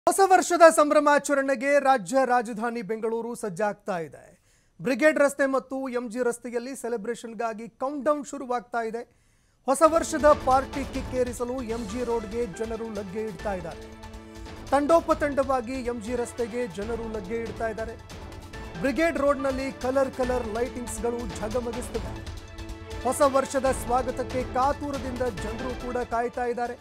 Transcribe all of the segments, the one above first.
ಹೊಸ ವರ್ಷದ ಸಂಭ್ರಮಾಚರಣೆಗೆ ರಾಜ್ಯ ರಾಜಧಾನಿ ಬೆಂಗಳೂರು ಸಜ್ಜಾಗ್ತಾ ಇದೆ ಬ್ರಿಗೇಡ್ ರಸ್ತೆ ಮತ್ತು ಎಂಜಿ ರಸ್ತೆಯಲ್ಲಿ ಸೆಲೆಬ್ರೇಷನ್ಗಾಗಿ ಕೌಂಟ್ ಡೌನ್ ಶುರುವಾಗ್ತಾ ಇದೆ ಹೊಸ ವರ್ಷದ ಪಾರ್ಟಿ ಕಿಕ್ಕೇರಿಸಲು ಎಂಜಿ ರೋಡ್ಗೆ ಜನರು ಲಗ್ಗೆ ಇಡ್ತಾ ಇದ್ದಾರೆ ತಂಡೋಪತಂಡವಾಗಿ ಎಂಜಿ ರಸ್ತೆಗೆ ಜನರು ಲಗ್ಗೆ ಇಡ್ತಾ ಇದ್ದಾರೆ ಬ್ರಿಗೇಡ್ ರೋಡ್ನಲ್ಲಿ ಕಲರ್ ಕಲರ್ ಲೈಟಿಂಗ್ಸ್ಗಳು ಝಗಮಗಿಸ್ತವೆ ಹೊಸ ವರ್ಷದ ಸ್ವಾಗತಕ್ಕೆ ಕಾತುರದಿಂದ ಜನರು ಕೂಡ ಕಾಯ್ತಾ ಇದ್ದಾರೆ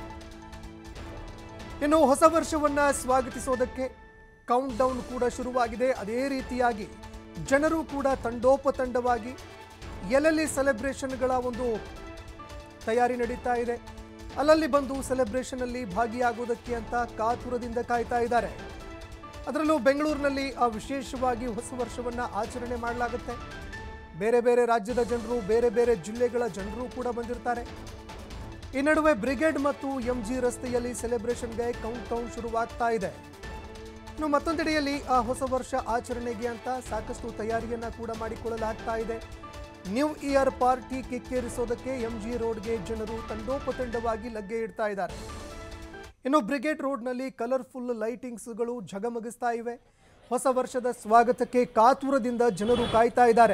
ಇನ್ನು ಹೊಸ ವರ್ಷವನ್ನ ಸ್ವಾಗತಿಸೋದಕ್ಕೆ ಕೌಂಟ್ ಡೌನ್ ಕೂಡ ಶುರುವಾಗಿದೆ ಅದೇ ರೀತಿಯಾಗಿ ಜನರು ಕೂಡ ತಂಡೋಪತಂಡವಾಗಿ ಎಲ್ಲೆಲ್ಲಿ ಸೆಲೆಬ್ರೇಷನ್ಗಳ ಒಂದು ತಯಾರಿ ನಡೀತಾ ಇದೆ ಅಲ್ಲಲ್ಲಿ ಬಂದು ಸೆಲೆಬ್ರೇಷನ್ ಅಲ್ಲಿ ಭಾಗಿಯಾಗೋದಕ್ಕೆ ಅಂತ ಕಾತುರದಿಂದ ಕಾಯ್ತಾ ಇದ್ದಾರೆ ಅದರಲ್ಲೂ ಬೆಂಗಳೂರಿನಲ್ಲಿ ಆ ವಿಶೇಷವಾಗಿ ಹೊಸ ವರ್ಷವನ್ನ ಆಚರಣೆ ಮಾಡಲಾಗುತ್ತೆ ಬೇರೆ ಬೇರೆ ರಾಜ್ಯದ ಜನರು ಬೇರೆ ಬೇರೆ ಜಿಲ್ಲೆಗಳ ಜನರು ಕೂಡ ಬಂದಿರ್ತಾರೆ ಈ ನಡುವೆ ಬ್ರಿಗೇಡ್ ಮತ್ತು ಎಂಜಿ ರಸ್ತೆಯಲ್ಲಿ ಸೆಲೆಬ್ರೇಷನ್ಗೆ ಕೌಂಟ್ ಡೌನ್ ಶುರುವಾಗ್ತಾ ಇದೆ ಇನ್ನು ಮತ್ತೊಂದೆಡೆಯಲ್ಲಿ ಆ ಹೊಸ ವರ್ಷ ಆಚರಣೆಗೆ ಅಂತ ಸಾಕಷ್ಟು ತಯಾರಿಯನ್ನ ಕೂಡ ಮಾಡಿಕೊಳ್ಳಲಾಗ್ತಾ ಇದೆ ನ್ಯೂ ಇಯರ್ ಪಾರ್ಟಿ ಕಿಕ್ಕೇರಿಸೋದಕ್ಕೆ ಎಂಜಿ ರೋಡ್ಗೆ ಜನರು ತಂಡೋಪತಂಡವಾಗಿ ಲಗ್ಗೆ ಇಡ್ತಾ ಇದ್ದಾರೆ ಇನ್ನು ಬ್ರಿಗೇಡ್ ರೋಡ್ನಲ್ಲಿ ಕಲರ್ಫುಲ್ ಲೈಟಿಂಗ್ಸ್ಗಳು ಝಗಮಗಿಸ್ತಾ ಇವೆ ಹೊಸ ವರ್ಷದ ಸ್ವಾಗತಕ್ಕೆ ಕಾತುರದಿಂದ ಜನರು ಕಾಯ್ತಾ ಇದ್ದಾರೆ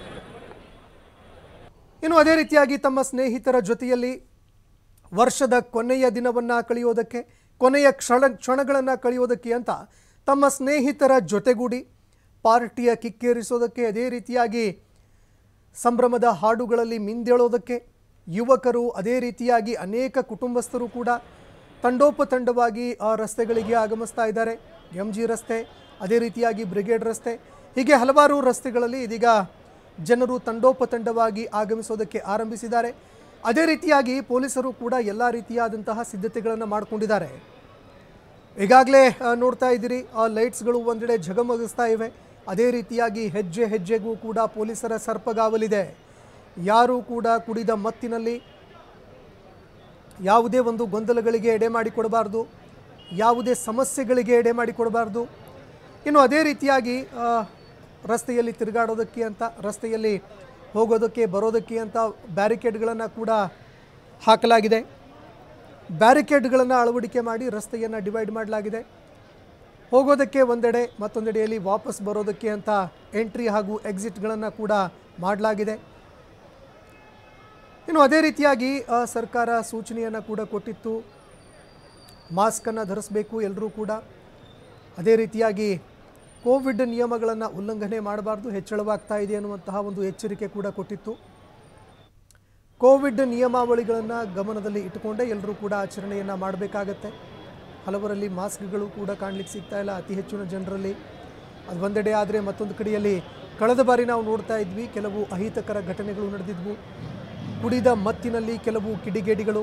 ಇನ್ನು ಅದೇ ರೀತಿಯಾಗಿ ತಮ್ಮ ಸ್ನೇಹಿತರ ಜೊತೆಯಲ್ಲಿ ವರ್ಷದ ಕೊನೆಯ ದಿನವನ್ನ ಕಳೆಯೋದಕ್ಕೆ ಕೊನೆಯ ಕ್ಷಣ ಕ್ಷಣಗಳನ್ನು ಕಳೆಯೋದಕ್ಕೆ ಅಂತ ತಮ್ಮ ಸ್ನೇಹಿತರ ಜೊತೆಗೂಡಿ ಪಾರ್ಟಿಯ ಕಿಕ್ಕೇರಿಸೋದಕ್ಕೆ ಅದೇ ರೀತಿಯಾಗಿ ಸಂಭ್ರಮದ ಹಾಡುಗಳಲ್ಲಿ ಮಿಂದೇಳೋದಕ್ಕೆ ಯುವಕರು ಅದೇ ರೀತಿಯಾಗಿ ಅನೇಕ ಕುಟುಂಬಸ್ಥರು ಕೂಡ ತಂಡೋಪತಂಡವಾಗಿ ಆ ರಸ್ತೆಗಳಿಗೆ ಆಗಮಿಸ್ತಾ ಇದ್ದಾರೆ ಎಂ ಜಿ ರಸ್ತೆ ಅದೇ ರೀತಿಯಾಗಿ ಬ್ರಿಗೇಡ್ ರಸ್ತೆ ಹೀಗೆ ಹಲವಾರು ರಸ್ತೆಗಳಲ್ಲಿ ಇದೀಗ ಜನರು ತಂಡೋಪತಂಡವಾಗಿ ಆಗಮಿಸೋದಕ್ಕೆ ಆರಂಭಿಸಿದ್ದಾರೆ ಅದೇ ರೀತಿಯಾಗಿ ಪೊಲೀಸರು ಕೂಡ ಎಲ್ಲ ರೀತಿಯಾದಂತಹ ಸಿದ್ಧತೆಗಳನ್ನು ಮಾಡಿಕೊಂಡಿದ್ದಾರೆ ಈಗಾಗಲೇ ಆ, ನೋಡ್ತಾ ಇದ್ದೀರಿ ಆ ಲೈಟ್ಸ್ಗಳು ಒಂದೆಡೆ ಝಗಮಗಿಸ್ತಾ ಇವೆ ಅದೇ ರೀತಿಯಾಗಿ ಹೆಜ್ಜೆ ಹೆಜ್ಜೆಗೂ ಕೂಡ ಪೊಲೀಸರ ಸರ್ಪಗಾವಲಿದೆ ಯಾರೂ ಕೂಡ ಕುಡಿದ ಮತ್ತಿನಲ್ಲಿ ಯಾವುದೇ ಒಂದು ಗೊಂದಲಗಳಿಗೆ ಎಡೆ ಮಾಡಿಕೊಡಬಾರ್ದು ಯಾವುದೇ ಸಮಸ್ಯೆಗಳಿಗೆ ಎಡೆ ಮಾಡಿಕೊಡಬಾರ್ದು ಇನ್ನು ಅದೇ ರೀತಿಯಾಗಿ ಆ, ರಸ್ತೆಯಲ್ಲಿ ತಿರುಗಾಡೋದಕ್ಕೆ ಅಂತ ರಸ್ತೆಯಲ್ಲಿ ಹೋಗೋದಕ್ಕೆ ಬರೋದಕ್ಕೆ ಅಂತ ಬ್ಯಾರಿಕೇಡ್ಗಳನ್ನು ಕೂಡ ಹಾಕಲಾಗಿದೆ ಬ್ಯಾರಿಕೇಡ್ಗಳನ್ನು ಅಳವಡಿಕೆ ಮಾಡಿ ರಸ್ತೆಯನ್ನು ಡಿವೈಡ್ ಮಾಡಲಾಗಿದೆ ಹೋಗೋದಕ್ಕೆ ಒಂದೆಡೆ ಮತ್ತೊಂದೆಡೆಯಲ್ಲಿ ವಾಪಸ್ ಬರೋದಕ್ಕೆ ಅಂತ ಎಂಟ್ರಿ ಹಾಗೂ ಎಕ್ಸಿಟ್ಗಳನ್ನು ಕೂಡ ಮಾಡಲಾಗಿದೆ ಇನ್ನು ಅದೇ ರೀತಿಯಾಗಿ ಆ, ಸರ್ಕಾರ ಸೂಚನೆಯನ್ನು ಕೂಡ ಕೊಟ್ಟಿತ್ತು ಮಾಸ್ಕನ್ನು ಧರಿಸಬೇಕು ಎಲ್ಲರೂ ಕೂಡ ಅದೇ ರೀತಿಯಾಗಿ ಕೋವಿಡ್ ನಿಯಮಗಳನ್ನು ಉಲ್ಲಂಘನೆ ಮಾಡಬಾರ್ದು ಹೆಚ್ಚಳವಾಗ್ತಾ ಇದೆ ಅನ್ನುವಂತಹ ಒಂದು ಎಚ್ಚರಿಕೆ ಕೂಡ ಕೊಟ್ಟಿತ್ತು ಕೋವಿಡ್ ನಿಯಮಾವಳಿಗಳನ್ನು ಗಮನದಲ್ಲಿ ಇಟ್ಟುಕೊಂಡೇ ಎಲ್ಲರೂ ಕೂಡ ಆಚರಣೆಯನ್ನು ಮಾಡಬೇಕಾಗತ್ತೆ ಹಲವರಲ್ಲಿ ಮಾಸ್ಕ್ಗಳು ಕೂಡ ಕಾಣಲಿಕ್ಕೆ ಸಿಗ್ತಾ ಇಲ್ಲ ಅತಿ ಹೆಚ್ಚಿನ ಜನರಲ್ಲಿ ಅದು ಒಂದೆಡೆ ಆದರೆ ಮತ್ತೊಂದು ಕಡೆಯಲ್ಲಿ ಕಳೆದ ಬಾರಿ ನಾವು ನೋಡ್ತಾ ಇದ್ವಿ ಕೆಲವು ಅಹಿತಕರ ಘಟನೆಗಳು ನಡೆದಿದ್ವು ಕುಡಿದ ಮತ್ತಿನಲ್ಲಿ ಕೆಲವು ಕಿಡಿಗೇಡಿಗಳು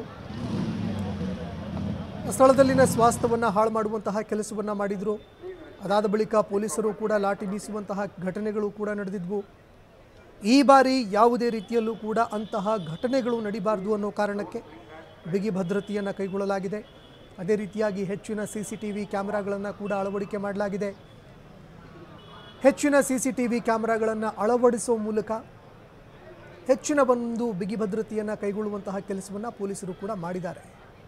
ಸ್ಥಳದಲ್ಲಿನ ಸ್ವಾಸ್ಥ್ಯವನ್ನು ಹಾಳು ಮಾಡುವಂತಹ ಕೆಲಸವನ್ನು ಮಾಡಿದರು ಅದಾದ ಬಳಿಕ ಪೊಲೀಸರು ಕೂಡ ಲಾಠಿ ಬೀಸುವಂತಹ ಘಟನೆಗಳು ಕೂಡ ನಡೆದಿದ್ವು ಈ ಬಾರಿ ಯಾವುದೇ ರೀತಿಯಲ್ಲೂ ಕೂಡ ಅಂತಹ ಘಟನೆಗಳು ನಡಿಬಾರ್ದು ಅನ್ನೋ ಕಾರಣಕ್ಕೆ ಬಿಗಿ ಭದ್ರತೆಯನ್ನು ಕೈಗೊಳ್ಳಲಾಗಿದೆ ಅದೇ ರೀತಿಯಾಗಿ ಹೆಚ್ಚಿನ ಸಿ ಸಿ ಟಿ ವಿ ಕ್ಯಾಮ್ರಾಗಳನ್ನು ಕೂಡ ಅಳವಡಿಕೆ ಮಾಡಲಾಗಿದೆ ಹೆಚ್ಚಿನ ಸಿ ಸಿ ಟಿ ವಿ ಕ್ಯಾಮ್ರಾಗಳನ್ನು ಅಳವಡಿಸುವ ಮೂಲಕ ಹೆಚ್ಚಿನ ಒಂದು ಬಿಗಿ ಭದ್ರತೆಯನ್ನು ಕೈಗೊಳ್ಳುವಂತಹ ಕೆಲಸವನ್ನು ಪೊಲೀಸರು ಕೂಡ ಮಾಡಿದ್ದಾರೆ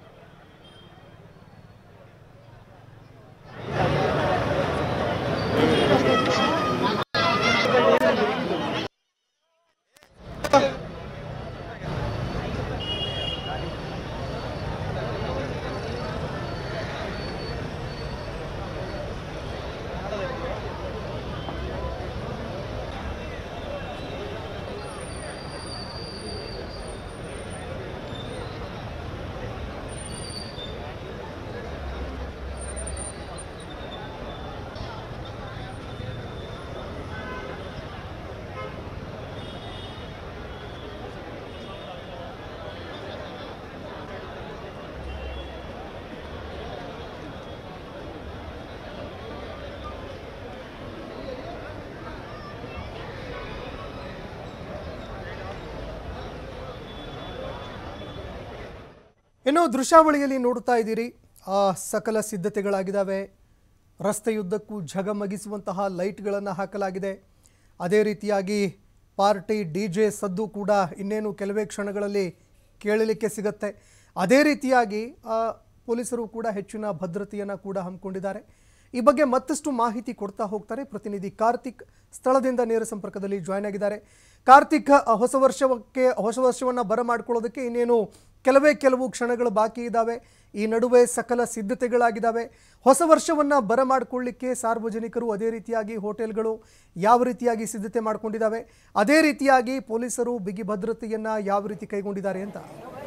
ಇನ್ನು ದೃಶ್ಯಾವಳಿಯಲ್ಲಿ ನೋಡ್ತಾ ಇದ್ದೀರಿ ಆ ಸಕಲ ಸಿದ್ಧತೆಗಳಾಗಿದ್ದಾವೆ ರಸ್ತೆಯುದ್ದಕ್ಕೂ ಝಗಮಗಿಸುವಂತಹ ಲೈಟ್ಗಳನ್ನು ಹಾಕಲಾಗಿದೆ ಅದೇ ರೀತಿಯಾಗಿ ಪಾರ್ಟಿ ಡಿ ಜೆ ಸದ್ದು ಕೂಡ ಇನ್ನೇನು ಕೆಲವೇ ಕ್ಷಣಗಳಲ್ಲಿ ಕೇಳಲಿಕ್ಕೆ ಸಿಗತ್ತೆ ಅದೇ ರೀತಿಯಾಗಿ ಆ, ಪೊಲೀಸರು ಕೂಡ ಹೆಚ್ಚಿನ ಭದ್ರತೆಯನ್ನು ಕೂಡ ಹಮ್ಮಿಕೊಂಡಿದ್ದಾರೆ ಈ ಬಗ್ಗೆ ಮತ್ತಷ್ಟು ಮಾಹಿತಿ ಕೊಡ್ತಾ ಹೋಗ್ತಾರೆ ಪ್ರತಿನಿಧಿ ಕಾರ್ತಿಕ್ ಸ್ಥಳದಿಂದ ನೇರ ಸಂಪರ್ಕದಲ್ಲಿ ಜಾಯ್ನ್ ಆಗಿದ್ದಾರೆ ಕಾರ್ತಿಕ್ ಅ, ಹೊಸ ವರ್ಷಕ್ಕೆ ಹೊಸ ವರ್ಷವನ್ನು ಬರಮಾಡ್ಕೊಳ್ಳೋದಕ್ಕೆ ಇನ್ನೇನು ಕೆಲವೇ ಕೆಲವು ಕ್ಷಣಗಳು ಬಾಕಿ ಇದ್ದಾವೆ ಈ ನಡುವೆ ಸಕಲ ಸಿದ್ಧತೆಗಳಾಗಿದ್ದಾವೆ ಹೊಸ ವರ್ಷವನ್ನು ಬರಮಾಡಿಕೊಳ್ಳಿಕ್ಕೆ ಸಾರ್ವಜನಿಕರು ಅದೇ ರೀತಿಯಾಗಿ ಹೋಟೆಲ್ಗಳು ಯಾವ ರೀತಿಯಾಗಿ ಸಿದ್ಧತೆ ಮಾಡ್ಕೊಂಡಿದ್ದಾವೆ ಅದೇ ರೀತಿಯಾಗಿ ಪೊಲೀಸರು ಬಿಗಿ ಭದ್ರತೆಯನ್ನು ಯಾವ ರೀತಿ ಕೈಗೊಂಡಿದ್ದಾರೆ ಅಂತ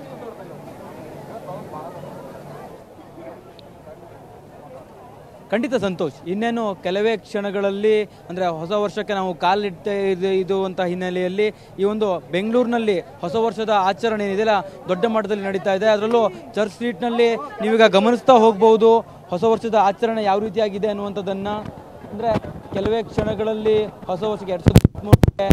ಖಂಡಿತ ಸಂತೋಷ್ ಇನ್ನೇನು ಕೆಲವೇ ಕ್ಷಣಗಳಲ್ಲಿ ಅಂದರೆ ಹೊಸ ವರ್ಷಕ್ಕೆ ನಾವು ಕಾಲಿಟ್ಟ ಇದು ಇದು ಅಂತ ಹಿನ್ನೆಲೆಯಲ್ಲಿ ಈ ಒಂದು ಬೆಂಗಳೂರಿನಲ್ಲಿ ಹೊಸ ವರ್ಷದ ಆಚರಣೆ ಏನಿದೆಯಲ್ಲ ದೊಡ್ಡ ಮಟ್ಟದಲ್ಲಿ ನಡೀತಾ ಇದೆ ಅದರಲ್ಲೂ ಚರ್ಚ್ ಸ್ಟ್ರೀಟ್ನಲ್ಲಿ ನೀವೀಗ ಗಮನಿಸ್ತಾ ಹೋಗ್ಬೋದು ಹೊಸ ವರ್ಷದ ಆಚರಣೆ ಯಾವ ರೀತಿಯಾಗಿದೆ ಅನ್ನುವಂಥದ್ದನ್ನು ಅಂದರೆ ಕೆಲವೇ ಕ್ಷಣಗಳಲ್ಲಿ ಹೊಸ ವರ್ಷಕ್ಕೆ ಎರಡು ಸಾವಿರದ ಇಪ್ಪತ್ತ್ಮೂರಕ್ಕೆ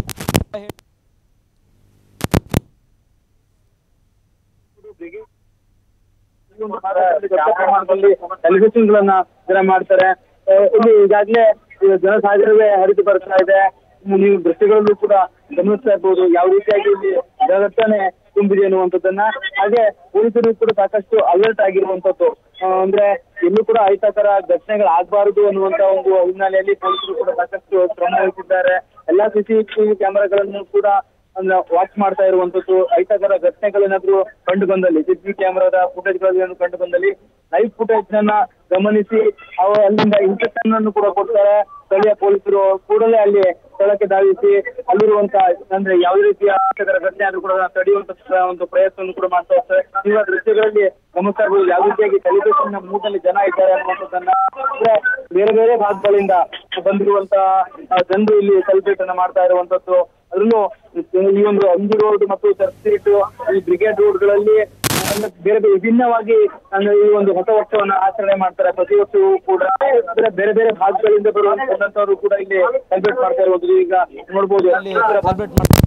ಸೆಲೆಬ್ರೇಷನ್ ಗಳನ್ನ ಜನ ಮಾಡ್ತಾರೆ ಆ, ಇಲ್ಲಿ ಈಗಾಗಲೇ ಜನಸಾಗರವೇ ಹರಿದು ಬರ್ತಾ ಇದೆ ಇನ್ನು ನೀವು ದೃಶ್ಯಗಳಲ್ಲೂ ಕೂಡ ಗಮನಿಸ್ತಾ ಇರ್ಬೋದು ಯಾವ ರೀತಿಯಾಗಿ ಇಲ್ಲಿ ಜನದಟ್ಟಣೆ ತುಂಬಿದೆ ಅನ್ನುವಂಥದ್ದನ್ನ ಹಾಗೆ ಪೊಲೀಸರು ಕೂಡ ಸಾಕಷ್ಟು ಅಲರ್ಟ್ ಆಗಿರುವಂತದ್ದು ಆ, ಅಂದ್ರೆ ಎಲ್ಲೂ ಕೂಡ ಅಹಿತಕರ ಘಟನೆಗಳಾಗಬಾರದು ಅನ್ನುವಂತ ಒಂದು ಹಿನ್ನೆಲೆಯಲ್ಲಿ ಪೊಲೀಸರು ಕೂಡ ಸಾಕಷ್ಟು ಕ್ರಮ ವಹಿಸಿದ್ದಾರೆ ಎಲ್ಲಾ ಸಿಸಿಟಿವಿ ಕ್ಯಾಮೆರಾಗಳನ್ನು ಕೂಡ ವಾಚ್ ಮಾಡ್ತಾ ಇರುವಂತದ್ದು ಅಹಿತಕರ ಘಟನೆಗಳೇನಾದ್ರೂ ಕಂಡು ಬಂದಲ್ಲಿ ಸಿಸಿ ಕ್ಯಾಮೆರಾದ ಫುಟೇಜ್ ಗಳನ್ನು ಕಂಡು ಬಂದಲ್ಲಿ ಲೈವ್ ಫುಟೇಜ್ ನನ್ನ ಗಮನಿಸಿ ಅವ ಅಲ್ಲಿಂದ ಇನ್ಸ್ಟ್ರಕ್ಷನ್ ಅನ್ನು ಕೂಡ ಕೊಡ್ತಾರೆ ಸ್ಥಳೀಯ ಪೊಲೀಸರು ಕೂಡಲೇ ಅಲ್ಲಿ ಸ್ಥಳಕ್ಕೆ ಧಾವಿಸಿ ಅಲ್ಲಿರುವಂತ ಅಂದ್ರೆ ಯಾವುದೇ ರೀತಿಯ ಅಹಿತಕರ ಘಟನೆ ಆದ್ರೂ ಕೂಡ ಅದನ್ನ ತಡೆಯುವಂತ ಪ್ರ- ಒಂದು ಪ್ರಯತ್ನವನ್ನು ಕೂಡ ಮಾಡ್ತಾ ಹೋಗ್ತಾರೆ ನೀವು ಆ ದೃಶ್ಯಗಳಲ್ಲಿ ಗಮನಿಸ್ತಾ ಇರ್ಬೋದು ಯಾವ ರೀತಿಯಾಗಿ ಸೆಲೆಬ್ರೇಷನ್ ಮೂಡಲ್ಲಿ ಜನ ಇದ್ದಾರೆ ಅನ್ನುವಂಥದ್ದನ್ನ ಅಂದ್ರೆ ಬೇರೆ ಬೇರೆ ಭಾಗಗಳಿಂದ ಬಂದಿರುವಂತ ಜನರು ಇಲ್ಲಿ ಸೆಲೆಬ್ರೇಟ್ ಅನ್ನ ಮಾಡ್ತಾ ಇರುವಂತದ್ದು ಅದರಲ್ಲೂ ಈ ಒಂದು ಅಂಜಿ ರೋಡ್ ಮತ್ತು ಚರ್ಚ್ ಸ್ಟ್ರೀಟ್ ಈ ಬ್ರಿಗೇಡ್ ರೋಡ್ಗಳಲ್ಲಿ ಅಂದ್ರೆ ಬೇರೆ ಬೇರೆ ವಿಭಿನ್ನವಾಗಿ ಅಂದ್ರೆ ಈ ಒಂದು ಹೊಸ ವರ್ಷವನ್ನ ಆಚರಣೆ ಮಾಡ್ತಾರೆ ಪ್ರತಿ ವರ್ಷವೂ ಕೂಡ ಅಂದ್ರೆ ಬೇರೆ ಬೇರೆ ಭಾಗಗಳಿಂದ ಬರುವಂತವರು ಕೂಡ ಇಲ್ಲಿ ಸೆಲೆಬ್ರೇಟ್ ಮಾಡ್ತಾ ಇರುವುದು ಈಗ ನೋಡ್ಬೋದು ಅಲ್ಲಿ ಸೆಲೆಬ್ರೇಟ್ ಮಾಡಿ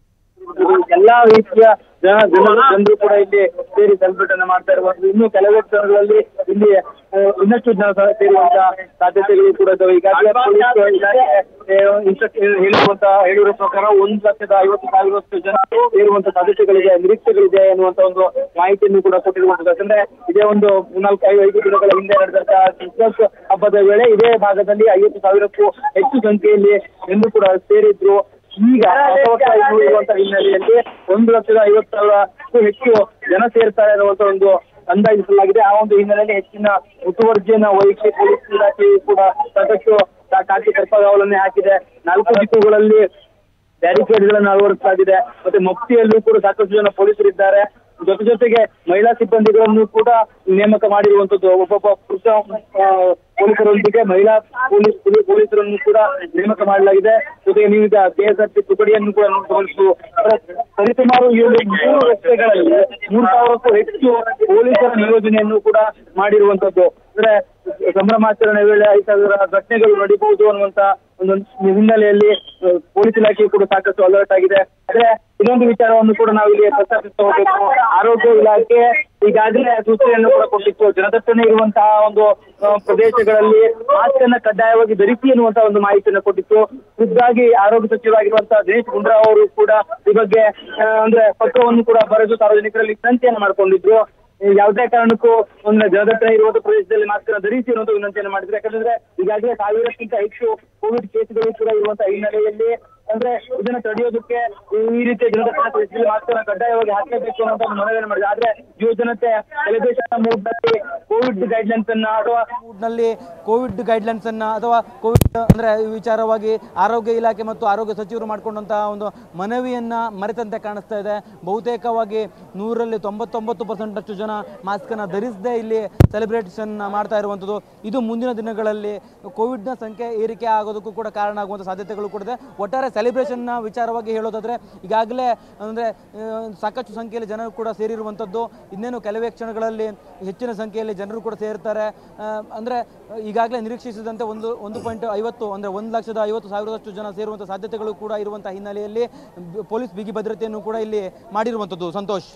ಎಲ್ಲಾ ರೀತಿಯ ಜನ ಜನರು ಜನರು ಕೂಡ ಇಲ್ಲಿ ಸೇರಿ ಸೆಲೆಬ್ರೇಟ್ ಅನ್ನ ಮಾಡ್ತಾ ಇರುವಂತದ್ದು ಇನ್ನು ಕೆಲವೇ ಕ್ಷಣಗಳಲ್ಲಿ ಇಲ್ಲಿ ಆ, ಇನ್ನಷ್ಟು ಜನ ಸಹ ಸೇರುವಂತ ಸಾಧ್ಯತೆಗಳು ಕೂಡ ಇದಾವೆ ಈಗಾಗಲೇ ಪೊಲೀಸ್ ಇಲಾಖೆ ಆ, ಇನ್ಸ್ಟ್ರಕ್- ಹೇಳಿರುವಂತ ಹೇಳಿರೋ ಪ್ರಕಾರ ಒಂದು ಲಕ್ಷದ ಐವತ್ತು ಸಾವಿರಷ್ಟು ಜನ ಸೇರುವಂತ ಸಾಧ್ಯತೆಗಳಿದೆ ನಿರೀಕ್ಷೆಗಳಿದೆ ಅನ್ನುವಂತ ಒಂದು ಮಾಹಿತಿಯನ್ನು ಕೂಡ ಕೊಟ್ಟಿರುವಂತದ್ದು ಯಾಕಂದ್ರೆ ಇದೇ ಒಂದು ನಾಲ್ಕು ಐದು ಐದು ದಿನಗಳ ಹಿಂದೆ ನಡೆದಂತ ಕ್ರಿಸ್ಮಸ್ ಹಬ್ಬದ ವೇಳೆ ಇದೇ ಭಾಗದಲ್ಲಿ ಐವತ್ತು ಸಾವಿರಕ್ಕೂ ಹೆಚ್ಚು ಸಂಖ್ಯೆಯಲ್ಲಿ ಎಂದು ಕೂಡ ಸೇರಿದ್ರು ಈಗ ಹೊಸ ವರ್ಷ ಇರುವಂತ ಹಿನ್ನೆಲೆಯಲ್ಲಿ ಒಂದು ಲಕ್ಷದ ಐವತ್ತು ಸಾವಿರಕ್ಕೂ ಹೆಚ್ಚು ಜನ ಸೇರ್ತಾರೆ ಅನ್ನುವಂತ ಒಂದು ಅಂದಾಜಿಸಲಾಗಿದೆ ಆ ಒಂದು ಹಿನ್ನೆಲೆಯಲ್ಲಿ ಹೆಚ್ಚಿನ ಮುತುವರ್ಜಿಯನ್ನ ವಹಿಸಿ ಪೊಲೀಸ್ ಇಲಾಖೆ ಕೂಡ ಸಾಕಷ್ಟು ಕಾ- ಖಾತೆ ಕರ್ತವ್ಯವನ್ನೇ ಹಾಕಿದೆ ನಾಲ್ಕು ದಿಕ್ಕುಗಳಲ್ಲಿ ಬ್ಯಾರಿಕೇಡ್ ಗಳನ್ನು ಅಳವಡಿಸಲಾಗಿದೆ ಮತ್ತೆ ಮಫ್ತಿಯಲ್ಲೂ ಕೂಡ ಸಾಕಷ್ಟು ಜನ ಪೊಲೀಸರಿದ್ದಾರೆ ಜೊತೆ ಜೊತೆಗೆ ಮಹಿಳಾ ಸಿಬ್ಬಂದಿಗಳನ್ನು ಕೂಡ ನೇಮಕ ಮಾಡಿರುವಂತದ್ದು ಒಬ್ಬೊಬ್ಬ ಪುರುಷ ಆ, ಪೊಲೀಸರೊಂದಿಗೆ ಮಹಿಳಾ ಪೊಲೀಸ್ ಪೊಲೀ- ಪೊಲೀಸರನ್ನು ಕೂಡ ನೇಮಕ ಮಾಡಲಾಗಿದೆ ಜೊತೆಗೆ ನೀವು ಈಗ ಕೆಎಸ್ಆರ್ಪಿ ತುಕಡಿಯನ್ನು ಕೂಡ ಗಮನಿಸಬಹುದು ಸರಿಸುಮಾರು ಈ ಒಂದು ಮೂರು ರಸ್ತೆಗಳಲ್ಲಿ ಮೂರು ಸಾವಿರಕ್ಕೂ ಹೆಚ್ಚು ಪೊಲೀಸರ ನಿಯೋಜನೆಯನ್ನು ಕೂಡ ಮಾಡಿರುವಂತದ್ದು ಅಂದ್ರೆ ಸಂಭ್ರಮಾಚರಣೆ ವೇಳೆ ಐದು ಸಾವಿರ ಘಟನೆಗಳು ನಡೀಬಹುದು ಅನ್ನುವಂತ ಒಂದು ಹಿನ್ನೆಲೆಯಲ್ಲಿ ಆ, ಪೊಲೀಸ್ ಇಲಾಖೆ ಕೂಡ ಸಾಕಷ್ಟು ಅಲರ್ಟ್ ಆಗಿದೆ ಆದ್ರೆ ಇನ್ನೊಂದು ವಿಚಾರವನ್ನು ಕೂಡ ನಾವು ಇಲ್ಲಿ ಪ್ರಸ್ತಾಪಿಸ್ತಾ ಹೋಗಬೇಕು ಆರೋಗ್ಯ ಇಲಾಖೆ ಈಗಾಗಲೇ ಸೂಚನೆಯನ್ನು ಕೂಡ ಕೊಟ್ಟಿತ್ತು ಜನದಟ್ಟಣೆ ಇರುವಂತಹ ಒಂದು ಆ, ಪ್ರದೇಶಗಳಲ್ಲಿ ಮಾಸ್ಕ್ ಅನ್ನ ಕಡ್ಡಾಯವಾಗಿ ಧರಿಸಿ ಎನ್ನುವಂತಹ ಒಂದು ಮಾಹಿತಿಯನ್ನು ಕೊಟ್ಟಿತ್ತು ಖುದ್ದಾಗಿ ಆರೋಗ್ಯ ಸಚಿವರಾಗಿರುವಂತಹ ದಿನೇಶ್ ಗುಂಡೂರಾವ್ ಅವರು ಕೂಡ ಈ ಬಗ್ಗೆ ಆ, ಅಂದ್ರೆ ಪತ್ರವನ್ನು ಕೂಡ ಬರೆದು ಸಾರ್ವಜನಿಕರಲ್ಲಿ ವಿನಂತಿಯನ್ನು ಮಾಡ್ಕೊಂಡಿದ್ರು ಯಾವುದೇ ಕಾರಣಕ್ಕೂ ಒಂದು ಜನದಟ್ಟಣೆ ಇರುವಂತ ಪ್ರದೇಶದಲ್ಲಿ ಮಾಸ್ಕ್ ಅನ್ನು ಧರಿಸಿ ಅನ್ನುವಂತ ವಿನಂತಿಯನ್ನು ಮಾಡಿದ್ರು ಯಾಕಂದ್ರೆ ಈಗಾಗಲೇ ಸಾವಿರಕ್ಕಿಂತ ಹೆಚ್ಚು ಕೋವಿಡ್ ಕೇಸ್ಗಳು ಕೂಡ ಇರುವಂತ ಹಿನ್ನೆಲೆಯಲ್ಲಿ ಅಂದ್ರೆ ಇದನ್ನ ತಡೆಯೋದಕ್ಕೆ ಈ ರೀತಿಯ ಜನದಟ್ಟಣೆ ಪರಿಸ್ಥಿತಿಯಲ್ಲಿ ಮಾಸ್ಕ್ ಅನ್ನು ಕಡ್ಡಾಯವಾಗಿ ಹಾಕಲೇಬೇಕು ಅನ್ನೋ ಒಂದು ಮನವಿಯನ್ನು ಮಾಡಿದೆ ಆದ್ರೆ ಯುವಜನತೆ ಸೆಲೆಬ್ರೇಷನ್ ಮೂಡ್ನಲ್ಲಿ ಕೋವಿಡ್ ಗೈಡ್ಲೈನ್ಸ್ ಅನ್ನ ಅಥವಾ ನಲ್ಲಿ ಕೋವಿಡ್ ಗೈಡ್ಲೈನ್ಸ್ ಅನ್ನ ಅಥವಾ ಕೋವಿಡ್ ಅಂದ್ರೆ ಈ ವಿಚಾರವಾಗಿ ಆರೋಗ್ಯ ಇಲಾಖೆ ಮತ್ತು ಆರೋಗ್ಯ ಸಚಿವರು ಮಾಡಿಕೊಂಡಂತಹ ಒಂದು ಮನವಿಯನ್ನ ಮರೆತಂತೆ ಕಾಣಿಸ್ತಾ ಇದೆ ಬಹುತೇಕವಾಗಿ ನೂರಲ್ಲಿ ತೊಂಬತ್ತೊಂಬತ್ತು ಪರ್ಸೆಂಟ್ ಅಷ್ಟು ಜನ ಮಾಸ್ಕ್ ಅನ್ನ ಧರಿಸದೆ ಇಲ್ಲಿ ಸೆಲೆಬ್ರೇಷನ್ ಮಾಡ್ತಾ ಇರುವಂಥದ್ದು ಇದು ಮುಂದಿನ ದಿನಗಳಲ್ಲಿ ಕೋವಿಡ್ನ ಸಂಖ್ಯೆ ಏರಿಕೆ ಆಗೋದಕ್ಕೂ ಕೂಡ ಕಾರಣ ಆಗುವಂಥ ಸಾಧ್ಯತೆಗಳು ಕೂಡ ಇದೆ ಒಟ್ಟಾರೆ ಸೆಲೆಬ್ರೇಷನ್ನ ವಿಚಾರವಾಗಿ ಹೇಳೋದಾದ್ರೆ ಈಗಾಗಲೇ ಅಂದರೆ ಸಾಕಷ್ಟು ಸಂಖ್ಯೆಯಲ್ಲಿ ಜನರು ಕೂಡ ಸೇರಿರುವಂಥದ್ದು ಇನ್ನೇನು ಕೆಲವೇ ಕ್ಷಣಗಳಲ್ಲಿ ಹೆಚ್ಚಿನ ಸಂಖ್ಯೆಯಲ್ಲಿ ಜನರು ಕೂಡ ಸೇರ್ತಾರೆ ಆ, ಅಂದ್ರೆ ಈಗಾಗಲೇ ನಿರೀಕ್ಷಿಸಿದಂತೆ ಒಂದು ಒಂದು ಪಾಯಿಂಟ್ ಐವತ್ತು ಅಂದರೆ ಒಂದು ಲಕ್ಷದ ಐವತ್ತು ಸಾವಿರದಷ್ಟು ಜನ ಸೇರುವಂಥ ಸಾಧ್ಯತೆಗಳು ಕೂಡ ಇರುವಂಥ ಹಿನ್ನೆಲೆಯಲ್ಲಿ ಬ- ಪೊಲೀಸ್ ಬಿಗಿ ಭದ್ರತೆಯನ್ನು ಕೂಡ ಇಲ್ಲಿ ಮಾಡಿರುವಂಥದ್ದು ಸಂತೋಷ್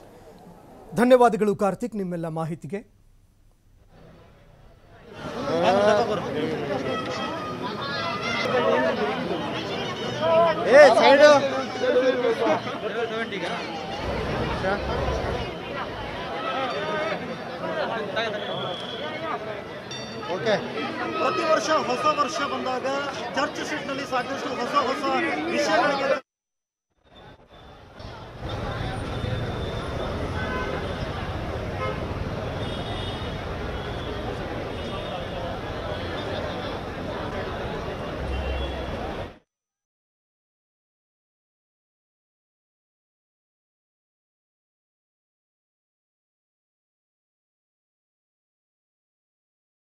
ಧನ್ಯವಾದಗಳು ಕಾರ್ತಿಕ್ ನಿಮ್ಮೆಲ್ಲ ಮಾಹಿತಿಗೆ ಓಕೆ ಪ್ರತಿ ವರ್ಷ ಹೊಸ ವರ್ಷ ಬಂದಾಗ ಚರ್ಚ್ ಸ್ಟ್ರೀಟ್ನಲ್ಲಿ ಸಾಕಷ್ಟು ಹೊಸ ಹೊಸ ವಿಷಯಗಳಿಗೆ